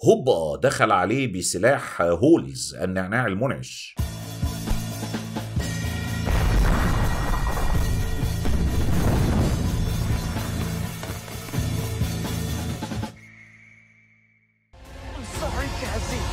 هوبا دخل عليه بسلاح هولز النعناع المنعش I'm sorry, Cassie.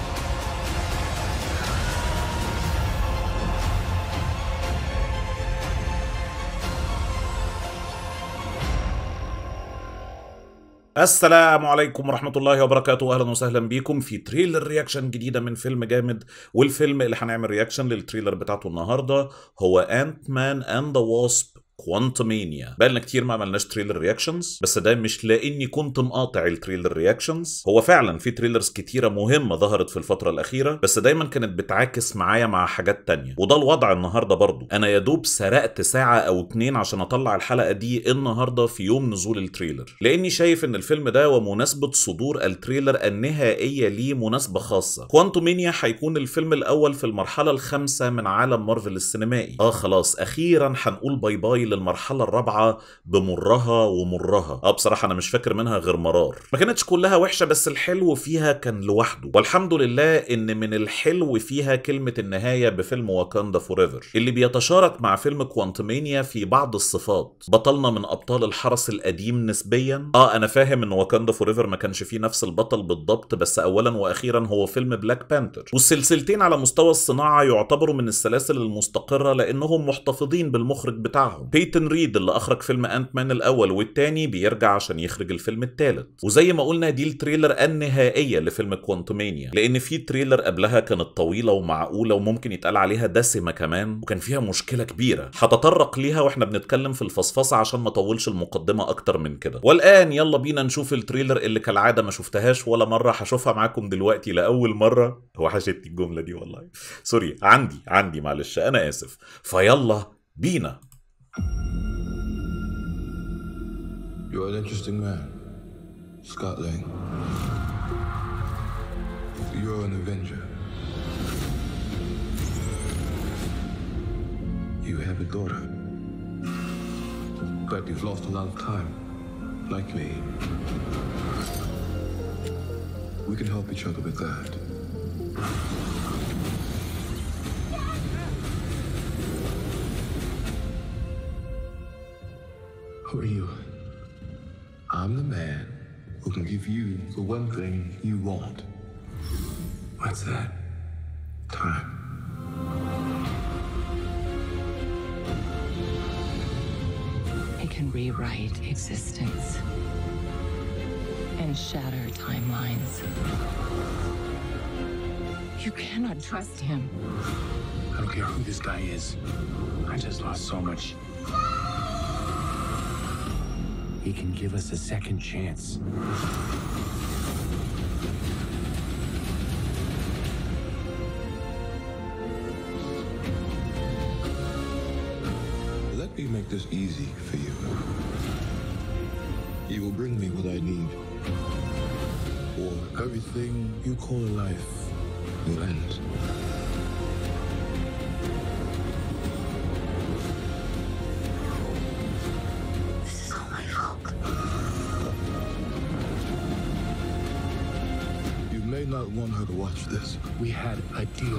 السلام عليكم ورحمة الله وبركاته أهلا وسهلا بيكم في تريلر رياكشن جديدة من فيلم جامد والفيلم اللي هنعمل رياكشن للتريلر بتاعته النهاردة هو أنت مان أند ذا واسب كوانتمانيا بقالنا كتير ما عملناش تريلر رياكشنز بس ده مش لاني كنت مقاطع التريلر رياكشنز هو فعلا في تريلرز كتيره مهمه ظهرت في الفتره الاخيره بس دايما كانت بتعاكس معايا مع حاجات تانية وده الوضع النهارده برضو انا يا دوب سرقت ساعه او اتنين عشان اطلع الحلقه دي النهارده في يوم نزول التريلر لاني شايف ان الفيلم ده ومناسبه صدور التريلر النهائيه ليه مناسبه خاصه كوانتومينيا هيكون الفيلم الاول في المرحله الخامسه من عالم مارفل السينمائي اه خلاص اخيرا هنقول باي باي للمرحله الرابعه بمرها ومرها اه بصراحه انا مش فاكر منها غير مرار ما كانتش كلها وحشه بس الحلو فيها كان لوحده والحمد لله ان من الحلو فيها كلمه النهايه بفيلم واكاندا فوريفر اللي بيتشارك مع فيلم كوانتمانيا في بعض الصفات بطلنا من ابطال الحرس القديم نسبيا اه انا فاهم ان واكاندا فوريفر ما كانش فيه نفس البطل بالضبط بس اولا واخيرا هو فيلم بلاك بانثر والسلسلتين على مستوى الصناعه يعتبروا من السلاسل المستقره لانهم محتفظين بالمخرج بتاعهم بيتن ريد اللي اخرج فيلم انت مان الاول والتاني بيرجع عشان يخرج الفيلم الثالث وزي ما قلنا دي التريلر النهائيه لفيلم كوانتومانيا لان في تريلر قبلها كانت طويله ومعقوله وممكن يتقال عليها دسمه كمان وكان فيها مشكله كبيره هتطرق ليها واحنا بنتكلم في الفصفصه عشان ما اطولش المقدمه اكتر من كده والان يلا بينا نشوف التريلر اللي كالعاده ما شفتهاش ولا مره هشوفها معاكم دلوقتي لاول مره وحشتني الجمله دي والله سوري عندي عندي معلش انا اسف فيلا بينا You're an interesting man, Scott Lang. You're an Avenger. You have a daughter. But you've lost a lot of time, like me. We can help each other with that. Who are you? I'm the man who can give you the one thing you want. What's that? Time. It can rewrite existence and shatter timelines. You cannot trust him. I don't care who this guy is. I just lost so much. He can give us a second chance. Let me make this easy for you. You will bring me what I need. Or everything you call a life will end. This is all my fault. You may not want her to watch this. We had a deal.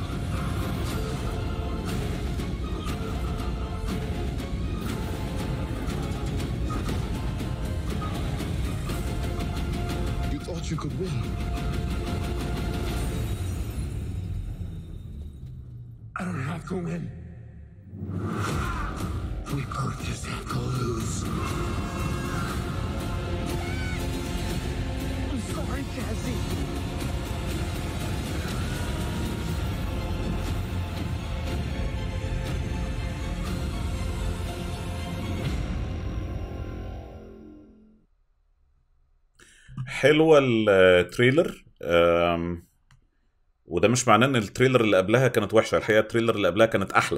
You thought you could win. I don't have to win. We both just have to lose. I'm sorry, Cassie. حلوه التريلر أم، وده مش معناه ان التريلر اللي قبلها كانت وحشه الحقيقه التريلر اللي قبلها كانت احلى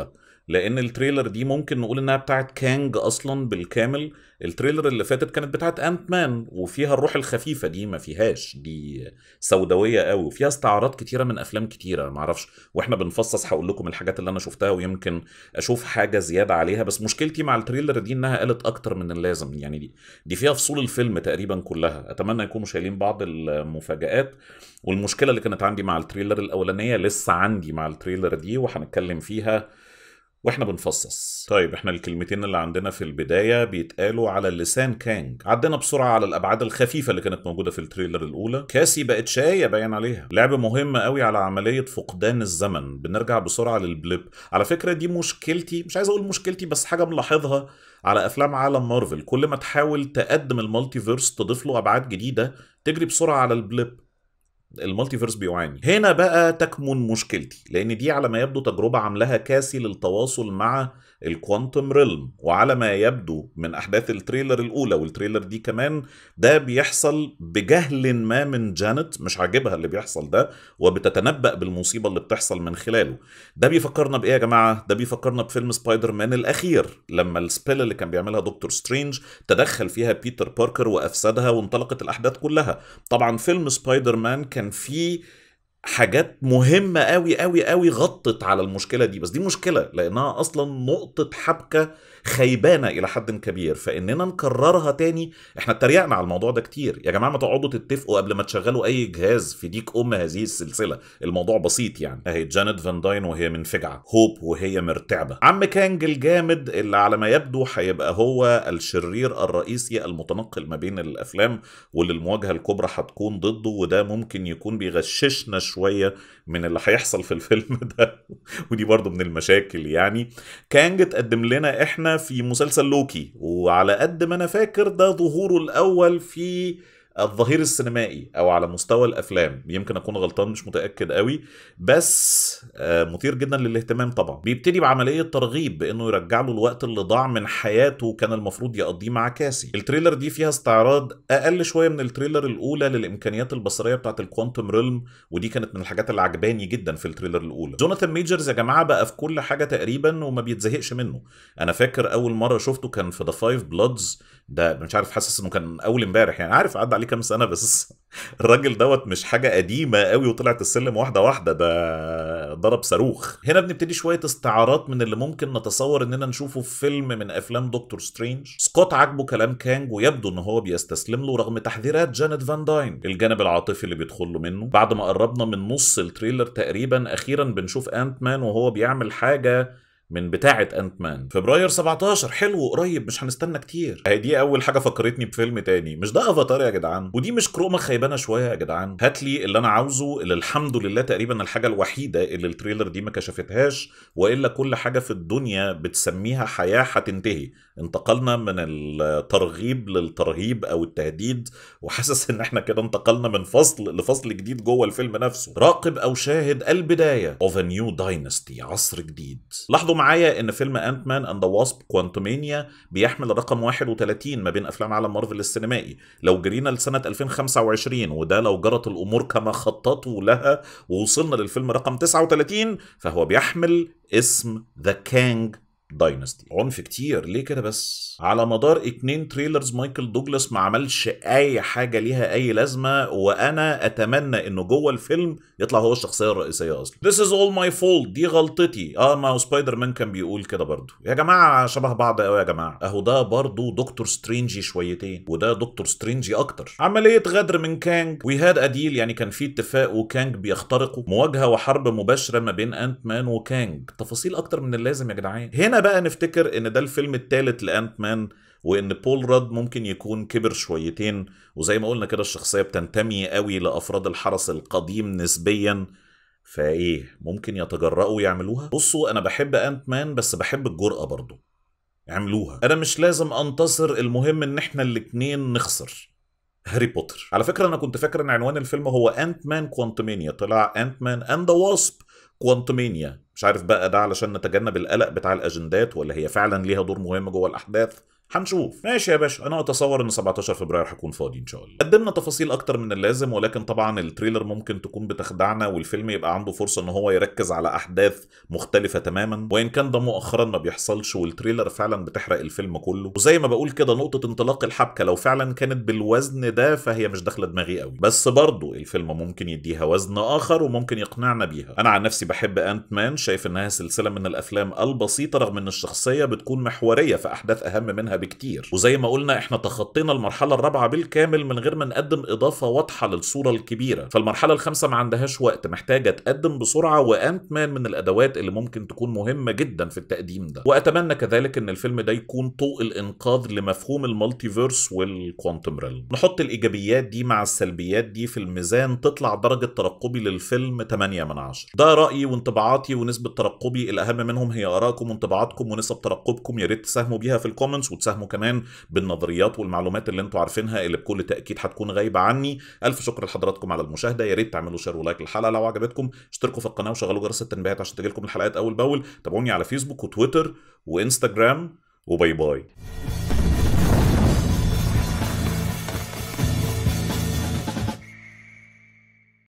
لان التريلر دي ممكن نقول انها بتاعت كانج اصلا بالكامل التريلر اللي فاتت كانت بتاعت انت مان وفيها الروح الخفيفه دي ما فيهاش دي سوداويه قوي وفيها استعارات كتيره من افلام كتيره ما اعرفش واحنا بنفصص هقول لكم الحاجات اللي انا شفتها ويمكن اشوف حاجه زياده عليها بس مشكلتي مع التريلر دي انها قالت اكتر من اللازم يعني دي دي فيها فصول الفيلم تقريبا كلها اتمنى يكونوا شايلين بعض المفاجآت والمشكله اللي كانت عندي مع التريلر الاولانيه لسه عندي مع التريلر دي وهنتكلم فيها واحنا بنفصص طيب احنا الكلمتين اللي عندنا في البدايه بيتقالوا على لسان كانج عدينا بسرعه على الابعاد الخفيفه اللي كانت موجوده في التريلر الاولى كاسي بقت شايه باين عليها لعبه مهمه قوي على عمليه فقدان الزمن بنرجع بسرعه للبليب على فكره دي مشكلتي مش عايز اقول مشكلتي بس حاجه ملاحظها على افلام عالم مارفل كل ما تحاول تقدم المالتي فيرس تضيف له ابعاد جديده تجري بسرعه على البليب المالتيفيرس بيعاني هنا بقى تكمن مشكلتي لان دي على ما يبدو تجربه عاملاها كاسي للتواصل مع الكوانتم ريلم وعلى ما يبدو من احداث التريلر الاولى والتريلر دي كمان ده بيحصل بجهل ما من جانت مش عاجبها اللي بيحصل ده وبتتنبأ بالمصيبه اللي بتحصل من خلاله ده بيفكرنا بايه يا جماعه ده بيفكرنا بفيلم سبايدر مان الاخير لما السبيل اللي كان بيعملها دكتور سترينج تدخل فيها بيتر باركر وافسدها وانطلقت الاحداث كلها طبعا فيلم سبايدر مان كان فيه حاجات مهمة قوي قوي قوي غطت على المشكلة دي بس دي مشكلة لأنها أصلا نقطة حبكة خيبانة إلى حد كبير فإننا نكررها تاني إحنا اتريقنا على الموضوع ده كتير يا جماعة ما تقعدوا تتفقوا قبل ما تشغلوا أي جهاز في ديك أم هذه السلسلة الموضوع بسيط يعني أهي جانيت فان داين وهي منفجعة هوب وهي مرتعبة عم كانج الجامد اللي على ما يبدو هيبقى هو الشرير الرئيسي المتنقل ما بين الأفلام واللي المواجهة الكبرى هتكون ضده وده ممكن يكون بيغششنا شوية من اللي هيحصل في الفيلم ده ودي برضو من المشاكل يعني كانج اتقدم لنا احنا في مسلسل لوكي وعلى قد ما انا فاكر ده ظهوره الاول في الظهير السينمائي او على مستوى الافلام يمكن اكون غلطان مش متاكد قوي بس مثير جدا للاهتمام طبعا بيبتدي بعمليه ترغيب بانه يرجع له الوقت اللي ضاع من حياته كان المفروض يقضيه مع كاسي التريلر دي فيها استعراض اقل شويه من التريلر الاولى للامكانيات البصريه بتاعت الكوانتم ريلم ودي كانت من الحاجات اللي عجباني جدا في التريلر الاولى جوناثان ميجرز يا جماعه بقى في كل حاجه تقريبا وما بيتزهقش منه انا فاكر اول مره شفته كان في ذا فايف بلادز ده مش عارف حاسس انه كان اول امبارح يعني عارف عدى عليه كام سنه بس الراجل دوت مش حاجه قديمه قوي وطلعت السلم واحده واحده ده ضرب صاروخ هنا بنبتدي شويه استعارات من اللي ممكن نتصور اننا نشوفه في فيلم من افلام دكتور سترينج سكوت عاجبه كلام كانج ويبدو ان هو بيستسلم له رغم تحذيرات جانيت فان داين الجانب العاطفي اللي بيدخل له منه بعد ما قربنا من نص التريلر تقريبا اخيرا بنشوف انت مان وهو بيعمل حاجه من بتاعة انت مان فبراير 17 حلو قريب مش هنستنى كتير اهي دي اول حاجه فكرتني بفيلم تاني مش ده افاتار يا جدعان ودي مش كروما خيبانه شويه يا جدعان هات لي اللي انا عاوزه اللي الحمد لله تقريبا الحاجه الوحيده اللي التريلر دي ما كشفتهاش والا كل حاجه في الدنيا بتسميها حياه هتنتهي انتقلنا من الترغيب للترهيب او التهديد وحاسس ان احنا كده انتقلنا من فصل لفصل جديد جوه الفيلم نفسه راقب او شاهد البدايه of a new dynasty عصر جديد لاحظوا معايا ان فيلم انت مان اند ذا واسب كوانتومينيا بيحمل رقم 31 ما بين افلام عالم مارفل السينمائي لو جرينا لسنه 2025 وده لو جرت الامور كما خططوا لها ووصلنا للفيلم رقم 39 فهو بيحمل اسم ذا كانج داينستي عنف كتير ليه كده بس على مدار اتنين تريلرز مايكل دوجلاس ما عملش اي حاجة ليها اي لازمة وانا اتمنى انه جوه الفيلم يطلع هو الشخصية الرئيسية اصلا This is all my fault دي غلطتي اه ما هو سبايدر مان كان بيقول كده برضه يا جماعة شبه بعض قوي يا جماعة اهو ده برضه دكتور سترينجي شويتين وده دكتور سترينجي اكتر عملية غدر من كانج وي هاد اديل يعني كان في اتفاق وكانج بيخترقوا مواجهة وحرب مباشرة ما بين انت مان وكانج تفاصيل اكتر من اللازم يا جدعان هنا بقى نفتكر ان ده الفيلم الثالث لانت مان وان بول راد ممكن يكون كبر شويتين وزي ما قلنا كده الشخصيه بتنتمي قوي لافراد الحرس القديم نسبيا فايه ممكن يتجرأوا يعملوها بصوا انا بحب انت مان بس بحب الجرأة برضه اعملوها انا مش لازم انتصر المهم ان احنا الاتنين نخسر هاري بوتر على فكره انا كنت فاكر ان عنوان الفيلم هو انت مان كوانتومينيا طلع انت مان اند ذا واسب كوانتومينيا مش عارف بقى ده علشان نتجنب القلق بتاع الاجندات ولا هي فعلا ليها دور مهم جوه الاحداث هنشوف ماشي يا باشا انا اتصور ان 17 فبراير هكون فاضي ان شاء الله قدمنا تفاصيل اكتر من اللازم ولكن طبعا التريلر ممكن تكون بتخدعنا والفيلم يبقى عنده فرصه ان هو يركز على احداث مختلفه تماما وان كان ده مؤخرا ما بيحصلش والتريلر فعلا بتحرق الفيلم كله وزي ما بقول كده نقطه انطلاق الحبكه لو فعلا كانت بالوزن ده فهي مش داخله دماغي قوي بس برضه الفيلم ممكن يديها وزن اخر وممكن يقنعنا بيها انا عن نفسي بحب انت مان شايف انها سلسله من الافلام البسيطه رغم ان الشخصيه بتكون محوريه في احداث اهم منها بكتير وزي ما قلنا احنا تخطينا المرحله الرابعه بالكامل من غير ما نقدم اضافه واضحه للصوره الكبيره فالمرحله الخامسه ما عندهاش وقت محتاجه تقدم بسرعه وانت مان من الادوات اللي ممكن تكون مهمه جدا في التقديم ده واتمنى كذلك ان الفيلم ده يكون طوق الانقاذ لمفهوم المالتيفيرس والكوانتم ريلم نحط الايجابيات دي مع السلبيات دي في الميزان تطلع درجه ترقبي للفيلم 8 من 10 ده رايي وانطباعاتي ونسبه ترقبي الاهم منهم هي ارائكم وانطباعاتكم ونسب ترقبكم يا ريت تساهموا بيها في الكومنتس وتساهموا كمان بالنظريات والمعلومات اللي انتوا عارفينها اللي بكل تاكيد هتكون غايبه عني الف شكر لحضراتكم على المشاهده يا ريت تعملوا شير ولايك للحلقه لو عجبتكم اشتركوا في القناه وشغلوا جرس التنبيهات عشان تجيلكم الحلقات اول باول تابعوني على فيسبوك وتويتر وانستجرام وباي باي